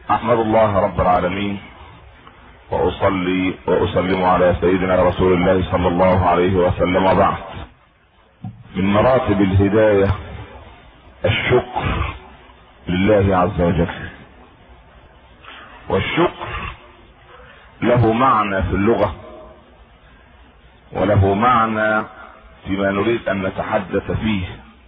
احمد الله رب العالمين واصلي واسلم على سيدنا رسول الله صلى الله عليه وسلم وبعد من مراتب الهدايه الشكر لله عز وجل والشكر له معنى في اللغه وله معنى فيما نريد ان نتحدث فيه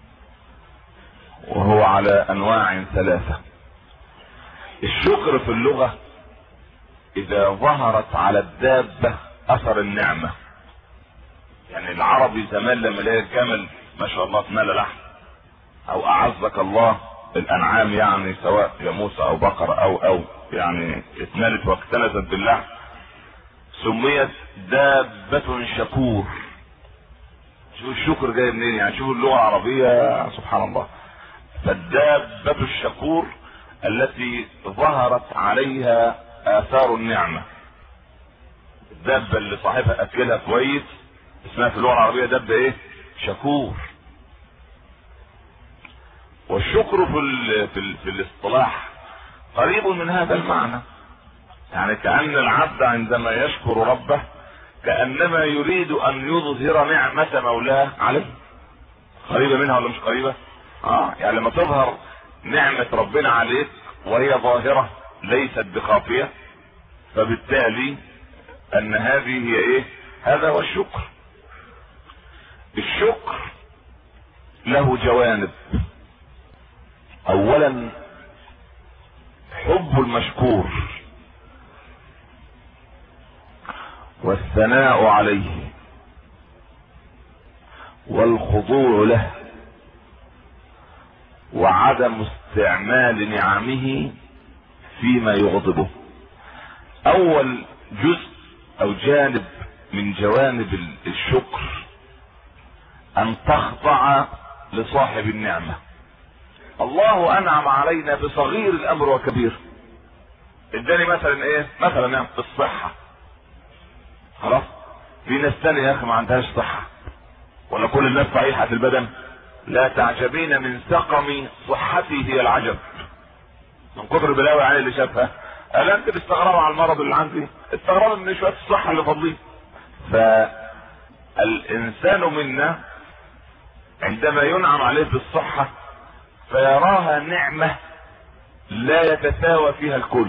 وهو على انواع ثلاثه الشكر في اللغه اذا ظهرت على الدابه اثر النعمه يعني العربي زمان لما لقى الجمل ما شاء الله اتملى لحم او اعزك الله الانعام يعني سواء جاموسه او بقره او او يعني اتملت واكتنزت باللحم سميت دابة شكور شوف الشكر جاي منين يعني شوف اللغة العربية سبحان الله فالدابة الشكور التي ظهرت عليها آثار النعمة الدابة اللي صاحبها أكلها كويس اسمها في اللغة العربية دابة إيه؟ شكور والشكر في ال في, ال في الاصطلاح قريب من هذا المعنى يعني كأن العبد عندما يشكر ربه كأنما يريد أن يظهر نعمة مولاه عليه قريبة منها ولا مش قريبة؟ اه يعني لما تظهر نعمة ربنا عليك وهي ظاهرة ليست بخافية فبالتالي أن هذه هي إيه؟ هذا هو الشكر. الشكر له جوانب. أولا حب المشكور والثناء عليه والخضوع له وعدم استعمال نعمه فيما يغضبه اول جزء او جانب من جوانب الشكر ان تخضع لصاحب النعمه الله انعم علينا بصغير الامر وكبير اداني مثلا ايه مثلا يعني الصحه خلاص في ناس تانية يا اخي ما عندهاش صحة ولا كل الناس صحيحة البدن لا تعجبين من سقم صحتي هي العجب من كتر البلاوي علي اللي شافها قال انت بتستغربوا على المرض اللي عندي استغربوا من شوية الصحة اللي فاضلين فالانسان منا عندما ينعم عليه بالصحة فيراها نعمة لا يتساوى فيها الكل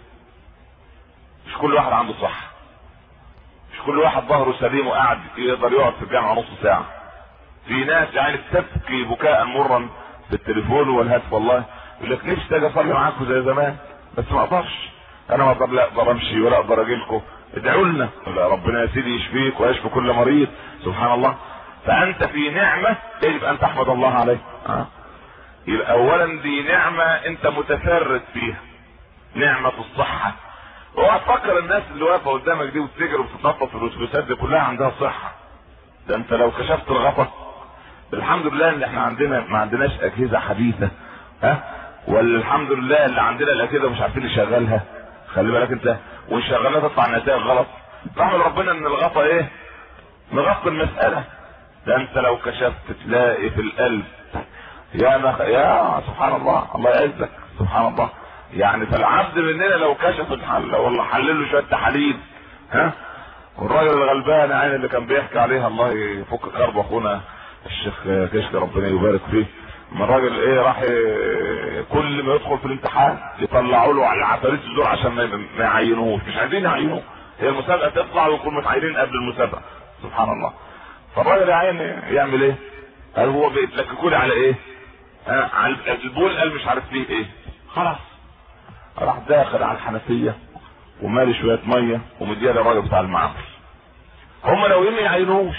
مش كل واحد عنده صحه مش كل واحد ظهره سليم وقاعد يقدر يقعد في الجامعه نص ساعه في ناس يعني تبكي بكاء مرا في التليفون والهاتف والله يقول لك نفسي اجي اصلي معاكم زي زمان بس ما اقدرش انا ما اقدر لا اقدر امشي ولا اقدر اجي لكم ادعوا لنا لا ربنا يا سيدي يشفيك ويشفي كل مريض سبحان الله فانت في نعمه يجب ان تحمد الله عليه ها يبقى اولا دي نعمه انت متفرد فيها نعمه الصحه اوعى تفكر الناس اللي واقفه قدامك دي وتجري وتتنطط في الاتوبيسات دي كلها عندها صحه ده انت لو كشفت الغطا الحمد لله ان احنا عندنا ما عندناش اجهزه حديثه ها ولا الحمد لله اللي عندنا الاجهزه مش عارفين نشغلها خلي بالك انت ونشغلها تطلع نتائج غلط رحمة ربنا ان الغطا ايه مغطي المساله ده انت لو كشفت تلاقي في القلب يا نخ... يا سبحان الله الله يعزك سبحان الله يعني فالعبد مننا لو كشف الحل والله حلل له شويه تحاليل ها والراجل الغلبان عين اللي كان بيحكي عليها الله يفك كرب اخونا الشيخ كشك ربنا يبارك فيه ما الراجل ايه راح كل ما يدخل في الامتحان يطلعوا له على عفاريت الزور عشان ما يعينوهوش مش عايزين يعينوه هي المسابقه تطلع ويكون متعينين قبل المسابقه سبحان الله فالراجل يا عيني يعمل ايه؟ قال هو بيتلككوا لي على ايه؟ ها على البول قال مش عارف فيه ايه خلاص راح داخل على الحنفيه ومالي شويه ميه ومديها للراجل بتاع المعمل هم لو ما يعينوش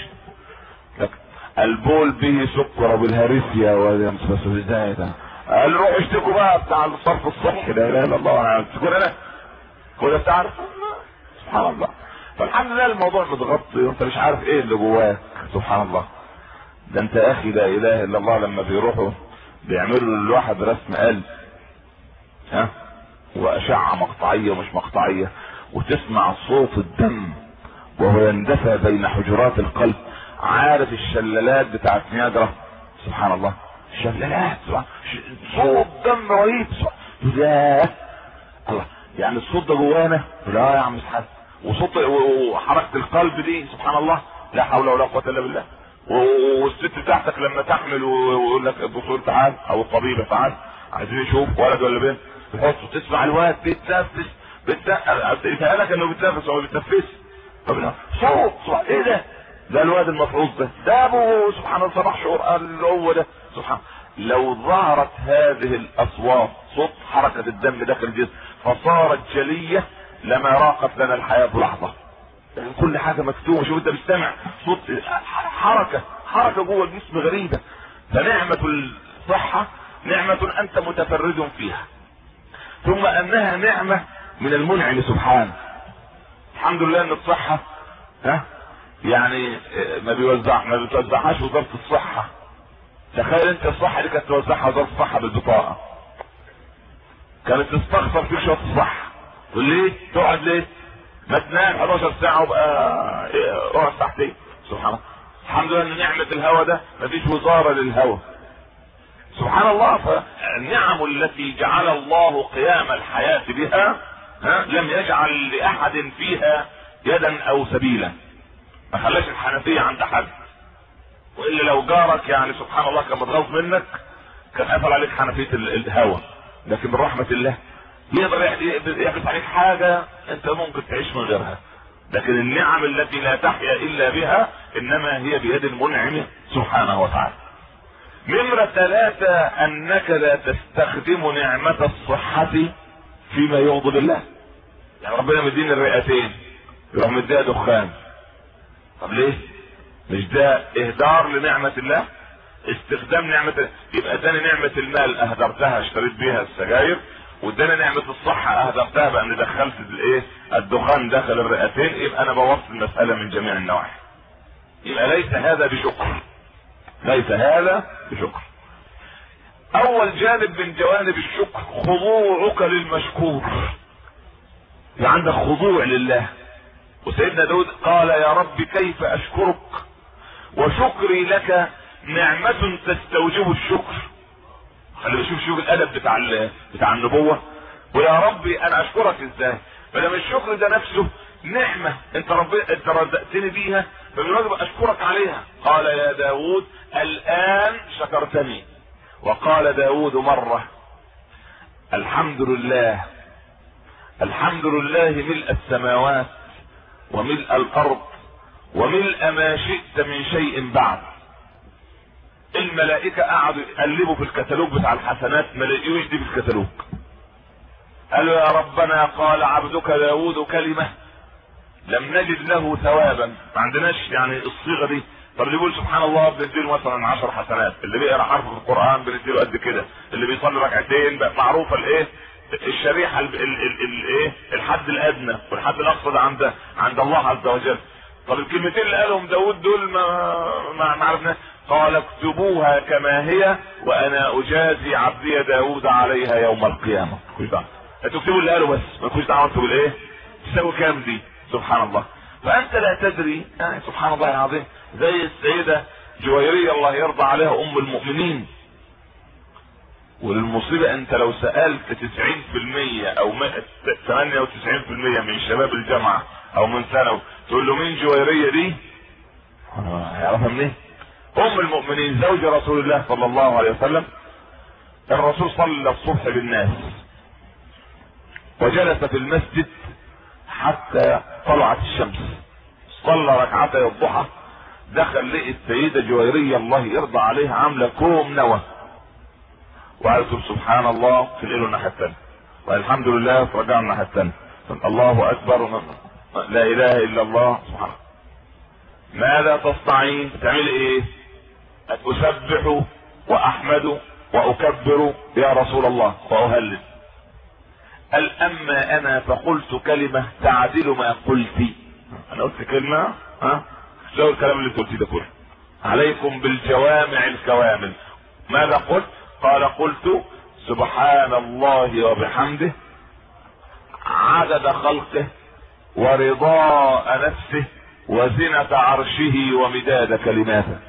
البول به سكر وبالهرسيا ازاي ده قال روح اشتكوا بقى بتاع الصرف الصحي لا اله الا الله تكون انا هو ده تعرف سبحان الله فالحمد لله الموضوع متغطي وانت مش عارف ايه اللي جواك سبحان الله ده انت يا اخي لا اله الا الله لما بيروحوا بيعملوا للواحد رسم قلب ها واشعه مقطعيه ومش مقطعيه وتسمع صوت الدم وهو يندفع بين حجرات القلب عارف الشلالات بتاعت نياجرا سبحان الله الشلالات صوت دم رهيب ياه الله يعني الصوت ده جوانا لا يا عم مش حاسس وصوت وحركه القلب دي سبحان الله لا حول ولا قوه الا بالله والست بتاعتك لما تحمل ويقول لك الدكتور تعال او الطبيبه تعال عايزين نشوف ولد ولا بنت تحط تسمع الواد بيتنفس بيتهيألك انه بيتنفس او بيتنفس صوت صوت ايه ده؟ ده الواد المفروض ده ده ابوه سبحان الله صباح شعور قال هو ده سبحان لو ظهرت هذه الاصوات صوت حركه الدم داخل الجسم فصارت جليه لما راقت لنا الحياه بلحظه يعني كل حاجه مكتوبه شوف انت بتستمع صوت حركه حركه جوه الجسم غريبه فنعمه الصحه نعمه انت متفرد فيها ثم انها نعمه من المنعم سبحانه الحمد لله ان الصحه ها يعني ما بيوزع ما بتوزعهاش وزاره الصحه تخيل انت الصحه اللي كانت توزعها وزاره الصحه بالبطاقه كانت تستخسر في شويه الصحه تقول ليه تقعد ليه ما تنام 11 ساعه وبقى اقعد ساعتين سبحان الله الحمد لله ان نعمه الهوى ده مفيش وزاره للهوى سبحان الله فالنعم التي جعل الله قيام الحياه بها ها لم يجعل لاحد فيها يدا او سبيلا ما خلاش الحنفيه عند حد والا لو جارك يعني سبحان الله كان متغاظ منك كان قفل عليك حنفيه الهوى لكن برحمه الله يقدر يحدث عليك حاجه انت ممكن تعيش من غيرها لكن النعم التي لا تحيا الا بها انما هي بيد المنعم سبحانه وتعالى نمرة ثلاثة انك لا تستخدم نعمة الصحة فيما يغضب الله يعني ربنا مديني الرئتين يروح مديها دخان طب ليه مش ده اهدار لنعمة الله استخدام نعمة يبقى اداني نعمة المال اهدرتها اشتريت بيها السجاير واداني نعمة الصحة اهدرتها بان دخلت الايه الدخان داخل الرئتين يبقى انا بوصل المسألة من جميع النواحي يبقى ليس هذا بشكر ليس هذا بشكر اول جانب من جوانب الشكر خضوعك للمشكور يبقى عندك خضوع لله وسيدنا داود قال يا رب كيف اشكرك وشكري لك نعمة تستوجب الشكر خلي بشوف شوف الادب بتاع بتاع النبوة ويا ربي انا اشكرك ازاي فلما الشكر ده نفسه نعمة انت ربي انت رزقتني بيها فمن واجب اشكرك عليها قال يا داود الان شكرتني وقال داود مرة الحمد لله الحمد لله ملء السماوات وملء الارض وملء ما شئت من شيء بعد الملائكة قعدوا يقلبوا في الكتالوج بتاع الحسنات ما لقيوش دي في الكتالوج قالوا يا ربنا قال عبدك داود كلمة لم نجد له ثوابا ما عندناش يعني الصيغة دي طب اللي بيقول سبحان الله بنديله مثلا 10 حسنات اللي بيقرا حرف في القرآن بنديله قد كده اللي بيصلي ركعتين بقى معروفة الايه الشريحة الايه الحد الادنى والحد الاقصى ده عند عند الله عز وجل طب الكلمتين اللي قالهم داود دول ما ما, ما عرفنا قال اكتبوها كما هي وانا اجازي عبدي داود عليها يوم القيامة مش دعوة تكتبوا اللي قالوا بس ما تكونش دعوة انتوا بالايه تساوي كام دي سبحان الله فانت لا تدري آه سبحان الله العظيم زي السيدة جويرية الله يرضى عليها ام المؤمنين وللمصيبة انت لو سألت 90% او 98% من شباب الجامعة او من ثانوي تقول له مين جويرية دي هيعرفها منين ام المؤمنين زوج رسول الله صلى الله عليه وسلم الرسول صلى الصبح بالناس وجلس في المسجد حتى طلعت الشمس صلى ركعتي الضحى دخل لقي السيدة جويرية الله يرضى عليها عاملة كوم نوى وقالت سبحان الله في الليل الناحية الثانية والحمد لله فرجعنا الناحية الثانية الله اكبر لا اله الا الله سبحانه ماذا تصنعين تعمل ايه اسبح واحمد واكبر يا رسول الله واهلل قال اما انا فقلت كلمة تعدل ما قلت انا قلت كلمة ها شو الكلام اللي قلتيه ده كله عليكم بالجوامع الكوامل ماذا قلت قال قلت سبحان الله وبحمده عدد خلقه ورضاء نفسه وزنة عرشه ومداد كلماته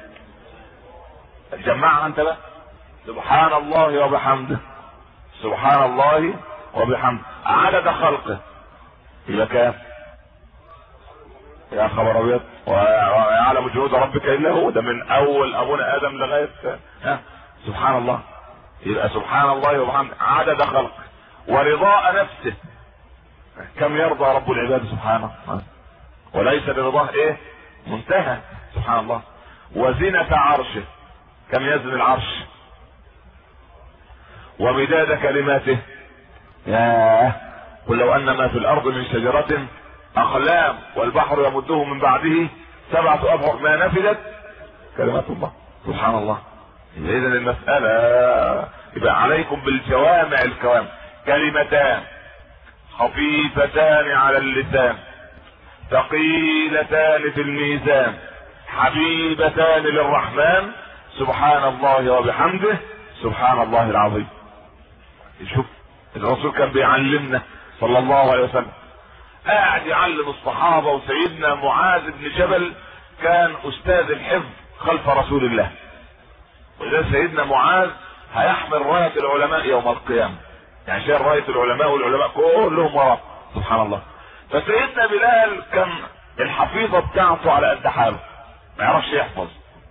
جمعها انت بقى سبحان الله وبحمده سبحان الله وبحمده عدد خلقه يبقى كام يا خبر ابيض ويعلم جنود ربك الا هو ده من اول ابونا ادم لغايه ها سبحان الله يبقى سبحان الله وبحمده عدد خلقه ورضاء نفسه كم يرضى رب العباد سبحانه وليس لرضاه ايه منتهى سبحان الله وزنة عرشه كم يزن العرش ومداد كلماته ياه قل لو ان ما في الارض من شجرة اقلام والبحر يمده من بعده سبعة ابحر ما نفدت كلمات الله سبحان الله اذا المسألة يبقى عليكم بالجوامع الكوامع كلمتان خفيفتان على اللسان ثقيلتان في الميزان حبيبتان للرحمن سبحان الله وبحمده سبحان الله العظيم شوف الرسول كان بيعلمنا صلى الله عليه وسلم قاعد يعلم الصحابة وسيدنا معاذ بن جبل كان استاذ الحفظ خلف رسول الله وإذا سيدنا معاذ هيحمل راية العلماء يوم القيامة يعني شايل راية العلماء والعلماء كلهم وراه سبحان الله فسيدنا بلال كان الحفيظة بتاعته على قد حاله ما يعرفش يحفظ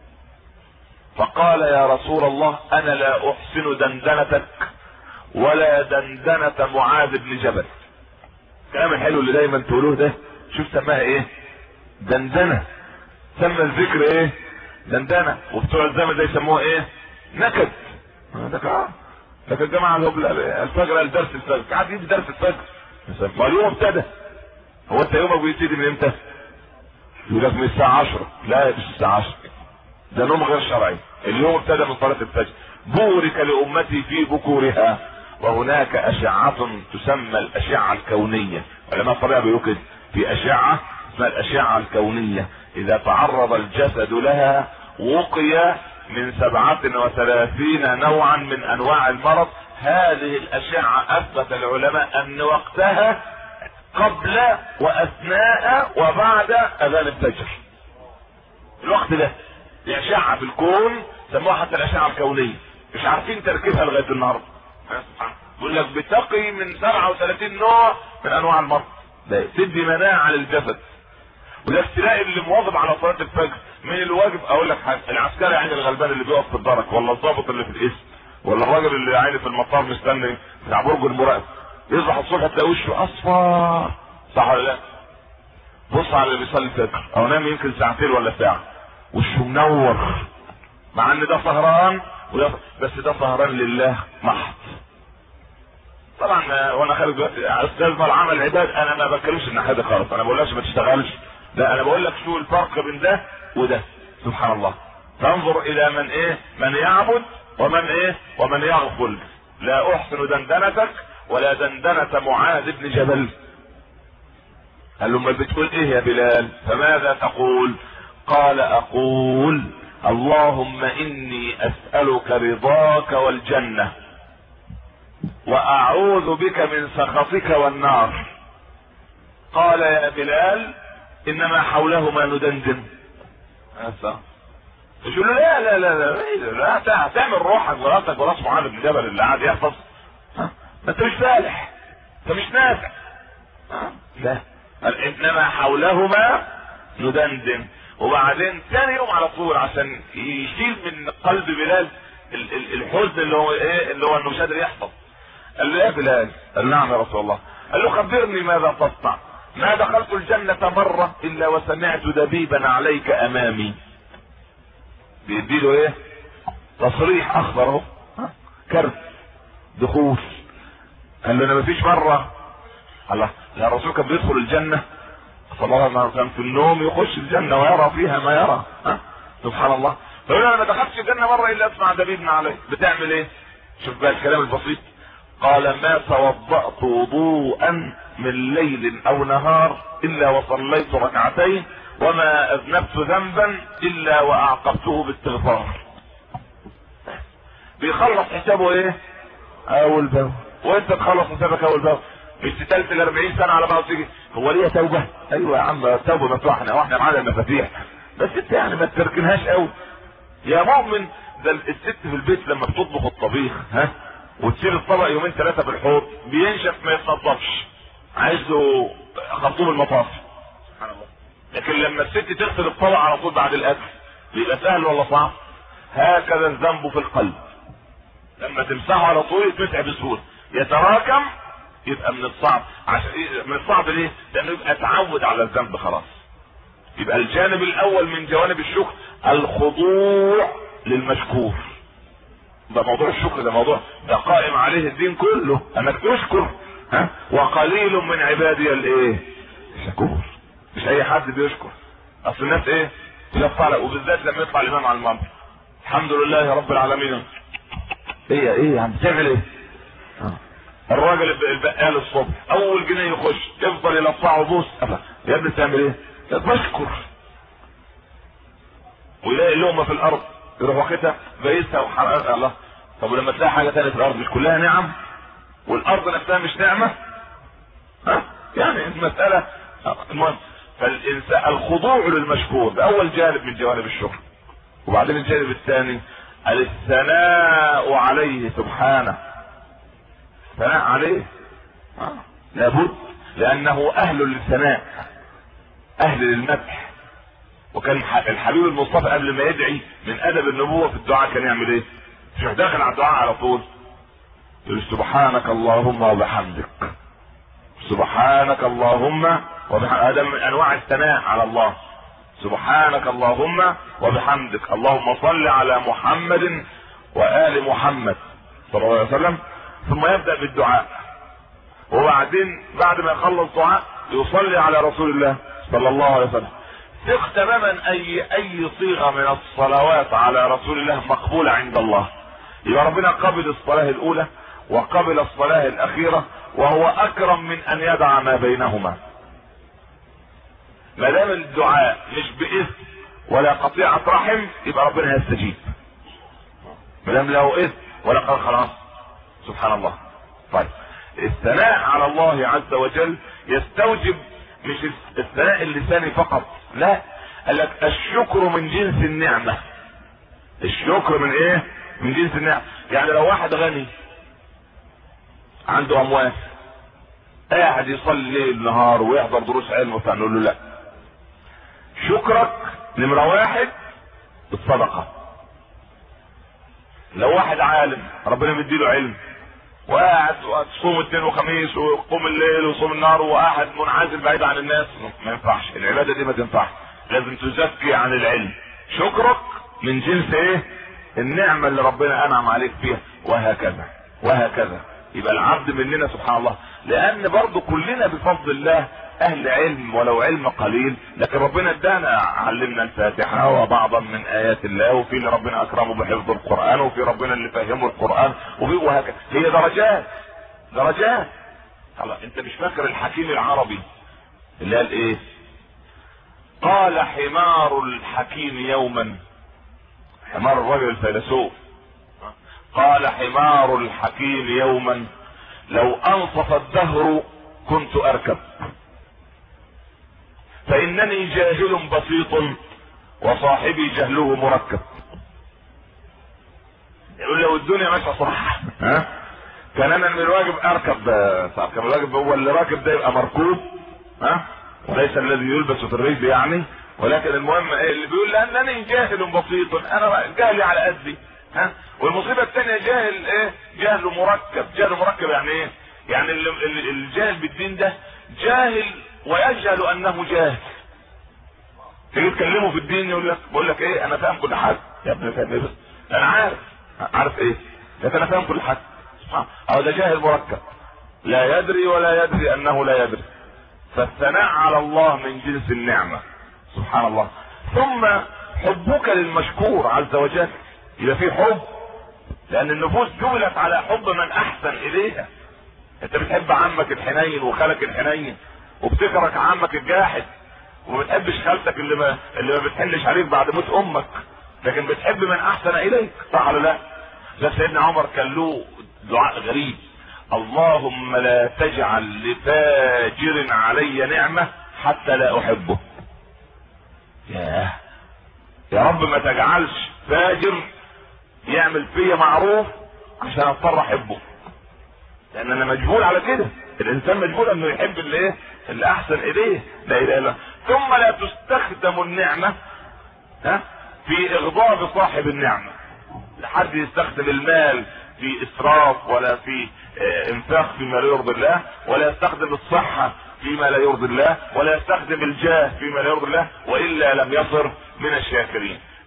فقال يا رسول الله انا لا احسن دندنتك ولا دندنة معاذ بن جبل الكلام الحلو اللي دايما تقولوه ده شوف سماها ايه دندنة سمى الذكر ايه دندنة وبتوع الزمن ده يسموها ايه نكد ده لكن الجماعة الفجر الدرس الفجر قاعد يدي درس الفجر ما اليوم ابتدى هو انت يومك بيبتدي من امتى؟ يقول لك من الساعة 10 لا مش الساعة 10 ده نوم غير شرعي اليوم ابتدى من صلاة الفجر بورك لأمتي في بكورها وهناك أشعة تسمى الأشعة الكونية علماء الطبيعة بيقولوا كده في أشعة اسمها الأشعة الكونية إذا تعرض الجسد لها وقي من سبعة وثلاثين نوعا من أنواع المرض هذه الأشعة أثبت العلماء أن وقتها قبل وأثناء وبعد أذان الفجر الوقت ده الأشعة في الكون سموها حتى الأشعة الكونية مش عارفين تركيبها لغاية النهاردة يقول لك بتقي من 37 نوع من أنواع المرض ده تدي مناعة للجسد وده تلاقي اللي مواظب على صلاة الفجر من الواجب اقول لك حاجه العسكري يعني الغلبان اللي بيقف في الدرك ولا الضابط اللي في الاسم ولا الراجل اللي عيني في المطار مستني بتاع برج المراقب يصبح الصبح تلاقي وشه اصفر صح ولا لا؟ بص على اللي بيصلي الفجر او نام يمكن ساعتين ولا ساعه وشه منور مع ان ده سهران بس ده سهران لله محض طبعا وانا خارج دلوقتي استاذ العمل العباد انا ما بتكلمش ان حاجه خالص انا ما بقولكش ما تشتغلش لا انا بقول لك شو الفرق بين ده وده سبحان الله تنظر الى من ايه من يعبد ومن ايه ومن يغفل لا احسن دندنتك ولا دندنة معاذ بن جبل قال له امال بتقول ايه يا بلال فماذا تقول قال اقول اللهم اني اسألك رضاك والجنة واعوذ بك من سخطك والنار قال يا بلال انما حولهما ندندن يقول له لا لا لا لا لا, لا تعمل روحك وراسك وراس معاذ بن جبل اللي قاعد يحفظ ما انت مش فالح انت مش نافع لا قال انما حولهما ندندن وبعدين ثاني يوم على طول عشان يشيل من قلب بلال الحزن اللي هو ايه اللي هو انه مش قادر يحفظ قال له يا بلال قال نعم يا رسول الله قال له خبرني ماذا تصنع ما دخلت الجنة مرة الا وسمعت دبيبا عليك امامي بيديله ايه تصريح اخضر اهو كرت دخول قال له انا مفيش مرة الله يا الرسول كان بيدخل الجنة صلى الله عليه وسلم في النوم يخش الجنة ويرى فيها ما يرى ها؟ سبحان الله فيقول انا ما دخلتش الجنة مرة الا اسمع دبيبنا عليه بتعمل ايه شوف بقى الكلام البسيط قال ما توضأت وضوءا من ليل او نهار الا وصليت ركعتين وما اذنبت ذنبا الا واعقبته باستغفار بيخلص حسابه ايه اول باول وانت تخلص حسابك اول باول مش تتلت ال 40 سنه على بعض تيجي هو ليه توبه ايوه يا عم التوبه مفتوحه احنا واحنا معانا المفاتيح بس انت يعني ما تركنهاش قوي يا مؤمن ده الست في البيت لما بتطبخ الطبيخ ها وتسيب الطبق يومين ثلاثه في الحوض بينشف ما يتنضفش عايزه خرطوم المطافي سبحان الله لكن لما الست تغسل الطبق على طول بعد الاكل بيبقى سهل ولا صعب هكذا الذنب في القلب لما تمسحه على طول يتمسح بسهوله يتراكم يبقى من الصعب عشان إيه؟ من الصعب ليه؟ لانه يبقى اتعود على الذنب خلاص يبقى الجانب الاول من جوانب الشكر الخضوع للمشكور ده موضوع الشكر ده موضوع ده قائم عليه الدين كله انك تشكر ها وقليل من عبادي الايه شكور مش اي حد بيشكر اصل الناس ايه تلفع وبالذات لما يطلع الامام على المنبر الحمد لله رب العالمين ايه ايه عم بتعمل ايه آه. الراجل البقال الصبح اول جنيه يخش يفضل يلفعه بوس يا ابني تعمل ايه بشكر ويلاقي لقمه في الارض يروح واخدها بايسها وحرقها الله طب ولما تلاقي حاجه ثانيه في الارض مش كلها نعم والارض نفسها مش نعمه ها يعني المساله المهم فالانسان الخضوع للمشكور ده اول جانب من جوانب الشكر وبعدين الجانب الثاني الثناء عليه سبحانه الثناء عليه آه. لابد لانه اهل للثناء اهل للمدح وكان الحبيب المصطفى قبل ما يدعي من ادب النبوه في الدعاء كان يعمل ايه؟ مش داخل على الدعاء على طول يقول سبحانك اللهم وبحمدك سبحانك اللهم وبحمدك هذا من انواع الثناء على الله سبحانك اللهم وبحمدك اللهم صل على محمد وآل محمد صلى الله عليه وسلم ثم يبدأ بالدعاء وبعدين بعد ما يخلص دعاء يصلي على رسول الله صلى الله عليه وسلم ثق تماما اي اي صيغه من الصلوات على رسول الله مقبوله عند الله يبقى ربنا قبل الصلاه الاولى وقبل الصلاه الاخيره وهو اكرم من ان يدع ما بينهما ما دام الدعاء مش باثم ولا قطيعه رحم يبقى ربنا يستجيب ما دام له اثم ولا قال خلاص سبحان الله طيب الثناء على الله عز وجل يستوجب مش الثناء اللساني فقط لا قال لك الشكر من جنس النعمة الشكر من ايه من جنس النعمة يعني لو واحد غني عنده اموال قاعد يصلي ليل نهار ويحضر دروس علم وبتاع نقول له لا شكرك نمرة واحد الصدقة لو واحد عالم ربنا مديله علم وقاعد تصوم اثنين وخميس وقوم الليل وصوم النهار وقاعد منعزل بعيد عن الناس ما ينفعش العباده دي ما تنفعش لازم تزكي عن العلم شكرك من جنس ايه النعمه اللي ربنا انعم عليك فيها وهكذا وهكذا يبقى العبد مننا سبحان الله لان برضه كلنا بفضل الله اهل علم ولو علم قليل لكن ربنا ادانا علمنا الفاتحه وبعضا من ايات الله وفي اللي ربنا اكرمه بحفظ القران وفي ربنا اللي فهمه القران وفي وهكذا هي درجات درجات خلاص انت مش فاكر الحكيم العربي اللي قال ايه قال حمار الحكيم يوما حمار الرجل الفيلسوف قال حمار الحكيم يوما لو انصف الدهر كنت اركب فانني جاهل بسيط وصاحبي جهله مركب يقول لو الدنيا ماشيه صح ها كان انا من الواجب اركب صار كان الواجب هو اللي راكب ده يبقى مركوب ها وليس الذي يلبس في الرجل يعني ولكن المهم إيه اللي بيقول لانني جاهل بسيط انا جاهلي على قدي ها والمصيبه الثانيه جاهل ايه جهل مركب جهل مركب يعني ايه يعني الجاهل بالدين ده جاهل ويجهل انه جاهل تيجي تكلمه في الدين يقول لك بقول لك ايه انا فاهم كل حاجه يا ابني فاهم ايه انا عارف عارف ايه لكن انا فاهم كل حاجه او ده جاهل مركب لا يدري ولا يدري انه لا يدري فالثناء على الله من جنس النعمه سبحان الله ثم حبك للمشكور عز وجل يبقى في حب لان النفوس جبلت على حب من احسن اليها انت بتحب عمك الحنين وخالك الحنين وبتكرك عمك الجاحد وما بتحبش خالتك اللي ما اللي ما بتحلش عليك بعد موت امك لكن بتحب من احسن اليك صح ولا لا؟ ده سيدنا عمر كان له دعاء غريب اللهم لا تجعل لفاجر علي نعمه حتى لا احبه ياه يا رب ما تجعلش فاجر يعمل فيا معروف عشان اضطر احبه لان انا مجبول على كده الانسان مجبول انه يحب الايه اللي احسن اليه لا اله الا ثم لا تستخدم النعمه ها في اغضاب صاحب النعمه حد يستخدم المال في اسراف ولا في انفاق فيما لا يرضي الله ولا يستخدم الصحه فيما لا يرضي الله ولا يستخدم الجاه فيما لا يرضي الله والا لم يصر من الشاكرين